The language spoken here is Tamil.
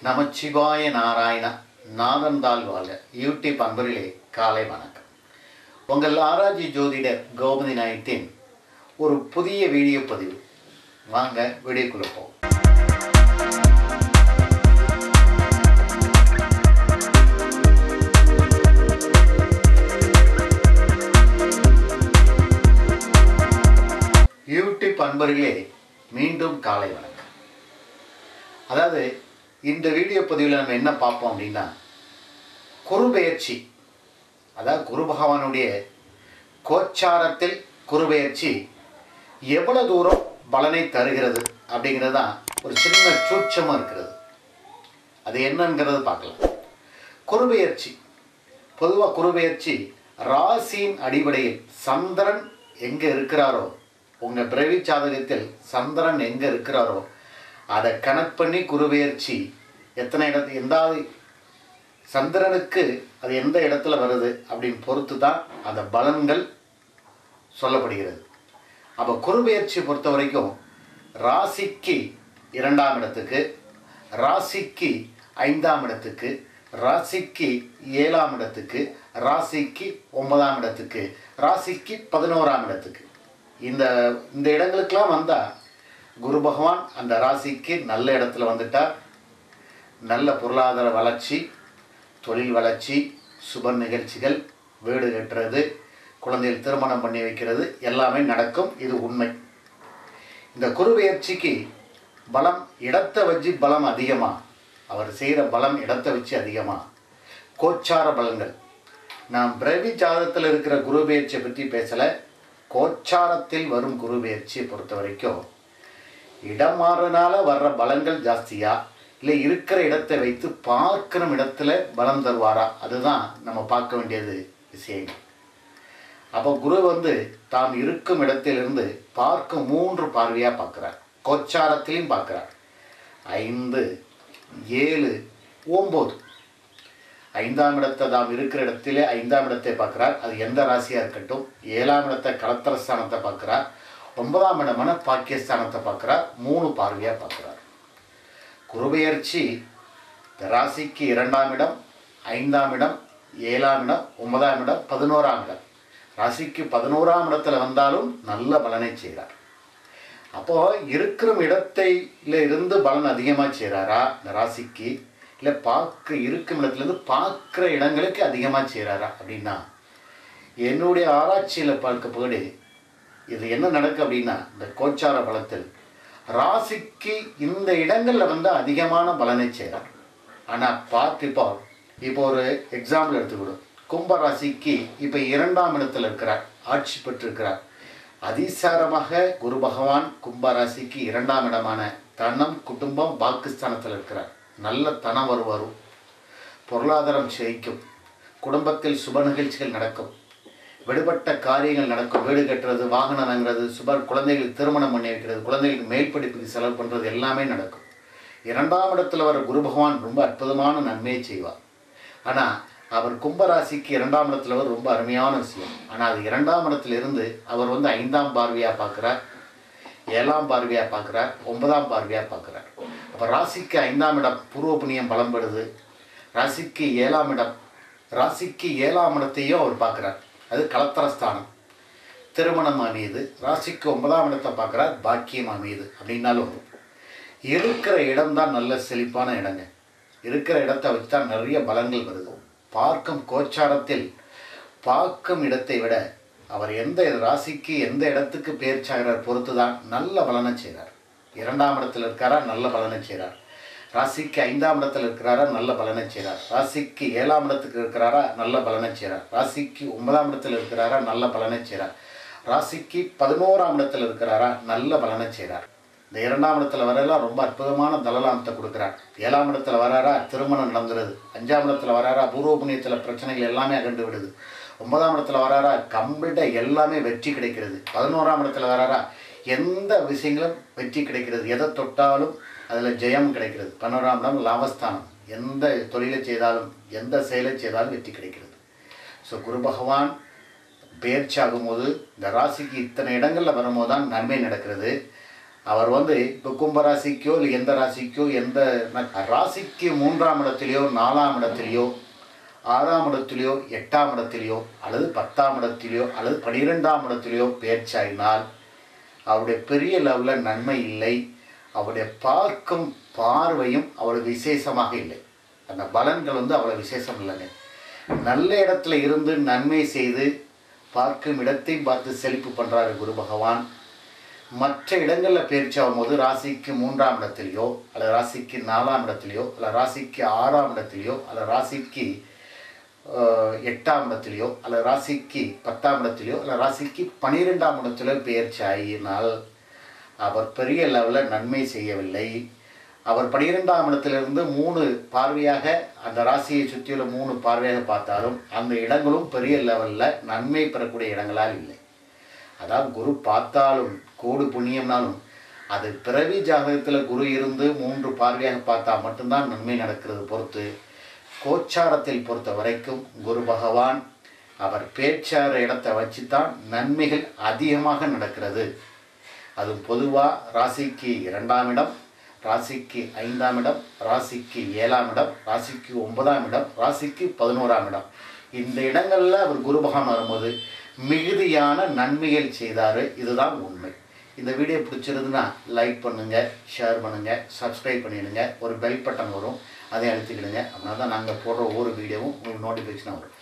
நமச்சிவாய நாராயண நாதந்தாள் வாழ்க யூடியூப் அன்பர்களே காலை வணக்கம் உங்கள் ஆராய்ச்சி ஜோதிடர் கோமதி நாயத்தின் ஒரு புதிய வீடியோ பதிவு வாங்க வீடியோக்குள்ள போவோம் யூடியூப் அன்பர்களே மீண்டும் காலை வணக்கம் அதாவது இந்த வீடியோ பதிவில் நம்ம என்ன பார்ப்போம் அப்படின்னா குருபெயர்ச்சி அதாவது குரு பகவானுடைய கோச்சாரத்தில் குருபெயர்ச்சி எவ்வளவு தூரம் பலனை தருகிறது அப்படிங்கிறது தான் ஒரு சின்ன சூட்சமாக இருக்கிறது அது என்னங்கிறது பார்க்கலாம் குருபெயர்ச்சி பொதுவாக குருபெயர்ச்சி ராசியின் அடிப்படையில் சந்திரன் எங்கே இருக்கிறாரோ உங்கள் பிறவி சாதகத்தில் சந்திரன் எங்கே இருக்கிறாரோ அதை கணக்கு பண்ணி குருபெயர்ச்சி எத்தனை இடத்து எந்தாவது சந்திரனுக்கு அது எந்த இடத்துல வருது அப்படின்னு பொறுத்து தான் அந்த பலன்கள் சொல்லப்படுகிறது அப்போ குருபெயர்ச்சி பொறுத்த வரைக்கும் ராசிக்கு இரண்டாம் இடத்துக்கு ராசிக்கு ஐந்தாம் இடத்துக்கு ராசிக்கு ஏழாம் இடத்துக்கு ராசிக்கு ஒன்பதாம் இடத்துக்கு ராசிக்கு பதினோராம் இடத்துக்கு இந்த இந்த இடங்களுக்கெல்லாம் வந்தால் குரு பகவான் அந்த ராசிக்கு நல்ல இடத்துல வந்துட்டார் நல்ல பொருளாதார வளர்ச்சி தொழில் வளர்ச்சி சுப நிகழ்ச்சிகள் வீடு கட்டுறது குழந்தைகள் திருமணம் பண்ணி வைக்கிறது எல்லாமே நடக்கும் இது உண்மை இந்த குருபெயர்ச்சிக்கு பலம் இடத்தை வச்சு பலம் அதிகமாக அவர் செய்கிற பலம் இடத்தை வச்சு அதிகமாக கோச்சார பலன்கள் நாம் பிரவி ஜாதகத்தில் இருக்கிற குருபெயர்ச்சியை பற்றி பேசலை கோச்சாரத்தில் வரும் குருபெயர்ச்சியை பொறுத்த வரைக்கும் இடம் மாறுறனால வர்ற பலன்கள் ஜாஸ்தியா இல்லை இருக்கிற இடத்தை வைத்து பார்க்கிற இடத்துல பலம் தருவாரா அதுதான் நம்ம பார்க்க வேண்டியது விஷயங்கள் அப்போ குரு வந்து தாம் இருக்கும் இடத்திலிருந்து பார்க்க மூன்று பார்வையாக பார்க்குறார் கோச்சாரத்திலையும் பார்க்குறார் ஐந்து ஏழு ஒம்பது ஐந்தாம் இடத்தை தாம் இருக்கிற இடத்திலே ஐந்தாம் இடத்தை பார்க்குறார் அது எந்த ராசியாக இருக்கட்டும் ஏழாம் இடத்தை கலத்திரஸ்தானத்தை பார்க்குறார் ஒன்பதாம் இடமான பாக்கியஸ்தானத்தை பார்க்குறார் மூணு பார்வையாக பார்க்குறார் குருபெயர்ச்சி இந்த ராசிக்கு இரண்டாம் இடம் ஐந்தாம் இடம் ஏழாம் இடம் ஒன்பதாம் இடம் பதினோராம் இடம் ராசிக்கு பதினோராம் இடத்துல வந்தாலும் நல்ல பலனை செய்கிறார் அப்போ இருக்கிற இடத்தைல இருந்து பலன் அதிகமாக செய்கிறாரா இந்த ராசிக்கு இல்லை பார்க்க இருக்கும் இடத்துலேருந்து பார்க்குற இடங்களுக்கு அதிகமாக செய்கிறாரா அப்படின்னா என்னுடைய ஆராய்ச்சியில் பார்க்க போது இது என்ன நடக்கு அப்படின்னா இந்த கோச்சார பலத்தில் ராசிக்கு இந்த இடங்களில் வந்து அதிகமான பலனை செய்கிறார் ஆனால் பார்த்து இப்போ இப்போ ஒரு எக்ஸாம்பிள் எடுத்துக்கிடும் கும்ப ராசிக்கு இப்போ இரண்டாம் இடத்துல இருக்கிறார் ஆட்சி பெற்றிருக்கிறார் அதிசாரமாக குரு பகவான் கும்ப ராசிக்கு இரண்டாம் இடமான தனம் குடும்பம் பாகிஸ்தானத்தில் இருக்கிறார் நல்ல தனம் வருவரும் பொருளாதாரம் செழிக்கும் குடும்பத்தில் சுப நிகழ்ச்சிகள் நடக்கும் விடுபட்ட காரியங்கள் நடக்கும் வீடு கட்டுறது வாகனம் வாங்குறது சுப குழந்தைகளுக்கு திருமணம் பண்ணி வைக்கிறது குழந்தைகளுக்கு மேல் படிப்புக்கு செலவு பண்ணுறது எல்லாமே நடக்கும் இரண்டாம் இடத்துல வர குரு பகவான் ரொம்ப அற்புதமான நன்மையை செய்வார் ஆனால் அவர் கும்பராசிக்கு இரண்டாம் இடத்துல வர ரொம்ப அருமையான விஷயம் ஆனால் அது இரண்டாம் இடத்துல இருந்து அவர் வந்து ஐந்தாம் பார்வையாக பார்க்குறார் ஏழாம் பார்வையாக பார்க்குறார் ஒன்பதாம் பார்வையாக பார்க்குறார் அப்போ ராசிக்கு ஐந்தாம் இடம் பூர்வ புண்ணியம் பலம் பெறுது ராசிக்கு ஏழாம் இடம் ராசிக்கு ஏழாம் இடத்தையும் அவர் பார்க்குறார் அது கலத்தரஸ்தானம் திருமணம் அமையுது ராசிக்கு ஒன்பதாம் இடத்தை பார்க்குறார் பாக்கியம் அமையுது அப்படின்னாலும் இருக்கிற இடம்தான் நல்ல செழிப்பான இடங்க இருக்கிற இடத்தை வச்சு தான் நிறைய பலன்கள் வருது பார்க்கும் கோச்சாரத்தில் பார்க்கும் இடத்தை விட அவர் எந்த ராசிக்கு எந்த இடத்துக்கு பேர் சாகிறார் பொறுத்து தான் நல்ல பலனை செய்கிறார் இரண்டாம் இடத்துல இருக்காரா நல்ல பலனை செய்கிறார் ராசிக்கு ஐந்தாம் இடத்துல இருக்கிறாரா நல்ல பலனை செய்கிறார் ராசிக்கு ஏழாம் இடத்துக்கு இருக்கிறாரா நல்ல பலனை செய்கிறார் ராசிக்கு ஒன்பதாம் இடத்துல இருக்கிறாரா நல்ல பலனை செய்கிறார் ராசிக்கு பதினோராம் இடத்துல இருக்கிறாரா நல்ல பலனை செய்கிறார் இந்த இரண்டாம் இடத்துல வரலாம் ரொம்ப அற்புதமான தலலாமத்தை கொடுக்குறார் ஏழாம் இடத்துல வராரா திருமணம் நடந்துருது அஞ்சாம் இடத்துல வராரா பூர்வ புண்ணியத்தில் பிரச்சனைகள் எல்லாமே அகண்டு விடுது ஒன்பதாம் இடத்துல வராரா கம்ப்ளீட்டாக எல்லாமே வெற்றி கிடைக்கிறது பதினோராம் இடத்துல வராரா எந்த விஷயங்களும் வெற்றி கிடைக்கிறது எதை தொட்டாலும் அதில் ஜெயம் கிடைக்கிறது பதினோராம் இடம் லாபஸ்தானம் எந்த தொழிலை செய்தாலும் எந்த செயலை செய்தாலும் வெற்றி கிடைக்கிறது ஸோ குரு பகவான் பெயர்ச்சி ஆகும்போது இந்த ராசிக்கு இத்தனை இடங்களில் வரும்போது தான் நன்மை நடக்கிறது அவர் வந்து இப்போ கும்ப ராசிக்கோ இல்லை எந்த ராசிக்கோ எந்த ந- ராசிக்கு மூன்றாம் இடத்திலேயோ நாலாம் இடத்திலேயோ ஆறாம் இடத்திலேயோ எட்டாம் இடத்திலேயோ அல்லது பத்தாம் இடத்திலேயோ அல்லது பனிரெண்டாம் இடத்திலேயோ பேச்சாயினால் அவருடைய பெரிய லெவலில் நன்மை இல்லை அவருடைய பார்க்கும் பார்வையும் அவ்வளவு விசேஷமாக இல்லை அந்த பலன்கள் வந்து அவ்வளோ விசேஷம் இல்லைங்க நல்ல இடத்துல இருந்து நன்மை செய்து பார்க்கும் இடத்தையும் பார்த்து செழிப்பு பண்ணுறாரு குரு பகவான் மற்ற இடங்களில் பயிற்சி ஆகும்போது ராசிக்கு மூன்றாம் இடத்துலையோ அல்லது ராசிக்கு நாலாம் இடத்துலையோ அல்லது ராசிக்கு ஆறாம் இடத்துலையோ அல்லது ராசிக்கு அஹ், எட்டாம் இடத்துலையோ அல்லது ராசிக்கு பத்தாம் இடத்துலையோ அல்லது ராசிக்கு பன்னிரெண்டாம் இடத்துலையோ பெயர்ச்சி ஆகினால் அவர் பெரிய லெவலில் நன்மை செய்யவில்லை அவர் பனிரெண்டாம் இடத்திலிருந்து மூணு பார்வையாக அந்த ராசியை சுற்றியுள்ள மூணு பார்வையாக பார்த்தாலும் அந்த இடங்களும் பெரிய லெவலில் நன்மை பெறக்கூடிய இடங்களால் இல்லை அதாவது குரு பார்த்தாலும் கோடு புண்ணியம்னாலும் அது பிறவி ஜாதகத்தில் குரு இருந்து மூன்று பார்வையாக பார்த்தா மட்டும்தான் நன்மை நடக்கிறது பொறுத்து கோச்சாரத்தில் பொறுத்த வரைக்கும் குரு பகவான் அவர் பேச்சார இடத்தை வச்சு தான் நன்மைகள் அதிகமாக நடக்கிறது அது பொதுவாக ராசிக்கு இரண்டாம் இடம் ராசிக்கு ஐந்தாம் இடம் ராசிக்கு ஏழாம் இடம் ராசிக்கு ஒன்பதாம் இடம் ராசிக்கு பதினோராம் இடம் இந்த இடங்களில் அவர் குரு பகவான் வரும்போது மிகுதியான நன்மைகள் செய்தார் இதுதான் உண்மை இந்த வீடியோ பிடிச்சிருந்துன்னா லைக் பண்ணுங்கள் ஷேர் பண்ணுங்கள் சப்ஸ்கிரைப் பண்ணிடுங்க ஒரு பெல் பட்டன் வரும் அதை அழுத்திக்கிடுங்க அப்படின்னா தான் நாங்கள் போடுற ஒவ்வொரு வீடியோவும் உங்களுக்கு நோட்டிஃபிகேஷனாக வரும்